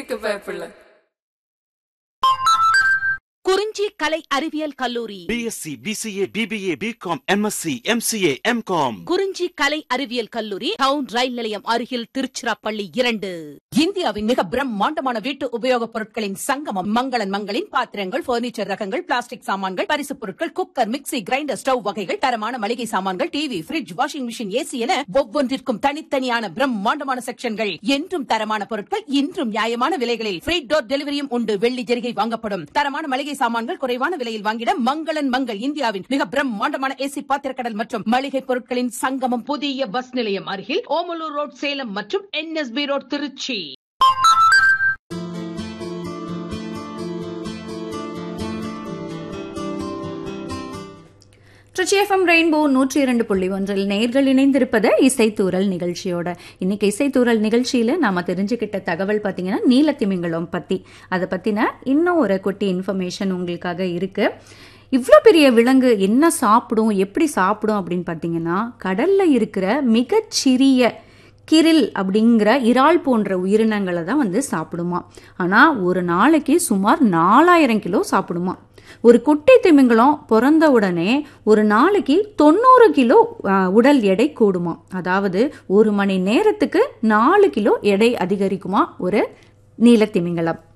கேட்க பயப்படல குறிஞ்சி கலை அறிவியல் கல்லூரி BSc BCA BBA BCom MSc MCA MCom Kurinji கலை அறிவியல் கல்லூரி டவுன் ரயில் நிலையம் அருகில் திருச்சிராப்பள்ளி இரண்டு இந்தியாவின் மிக பிரம்மாண்டமான வீட்டு உபயோகப் பொருட்களின் சங்கமம் மங்களன் மங்களின் பாத்திரங்கள் பர்னிச்சர் ரகங்கள் பிளாஸ்டிக் சாமான்கள் பரிசுப் பொருட்கள் குக்கர் மிக்ஸி கிரைண்டர் ஸ்டவ் வகைகள் தரமான மளிகை சாமான்கள் TV fridge washing machine AC என ஒவ்வொன்றிற்கும் தனித்தனியான பிரம்மாண்டமான செக்ஷன்கள் என்றும் தரமான பொருட்கள் இன்றும் நியாயமான விலைகளில் ஃப்ரீ டோர் டெலிவரியும் உண்டு வெள்ளி ஜெரிகை வாங்கப்படும் தரமான மளிகை சாமான்கள் குறைவான விலையில் வாங்கிட மங்களன் மங்கள் இந்தியாவின் மிக பிரம்மாண்டமான ஏசி பாத்திரக்கடல் மற்றும் மளிகை பொருட்களின் சங்கமம் புதிய பஸ் நிலையம் அருகில் ஓமலூர் ரோட் சேலம் மற்றும் NSB road Tiruchi Trichy FM rainbow நூற்றி இரண்டு புள்ளி ஒன்றில் நேர்கள் இணைந்திருப்பது இசைத்தூரல் நிகழ்ச்சியோட இன்னைக்கு இசைத்தூரல் நிகழ்ச்சியில் நாம தெரிஞ்சுக்கிட்ட தகவல் பார்த்தீங்கன்னா நீலத்திமிங்கலம் பற்றி அதை பற்றின இன்னும் ஒரு குட்டி இன்ஃபர்மேஷன் உங்களுக்காக இருக்கு இவ்வளோ பெரிய விலங்கு என்ன சாப்பிடும் எப்படி சாப்பிடும் அப்படின்னு பார்த்தீங்கன்னா கடலில் இருக்கிற மிகச்சிறிய கிரில் அப்படிங்கிற இறால் போன்ற உயிரினங்களை தான் வந்து சாப்பிடுமா ஆனால் ஒரு நாளைக்கு சுமார் நாலாயிரம் கிலோ சாப்பிடுமா ஒரு குட்டை திமிங்கலம் பிறந்த உடனே ஒரு நாளைக்கு தொண்ணூறு கிலோ ஆ, உடல் எடை கூடுமா அதாவது ஒரு மணி நேரத்துக்கு நாலு கிலோ எடை அதிகரிக்குமா ஒரு நீலத்திமிங்கலம்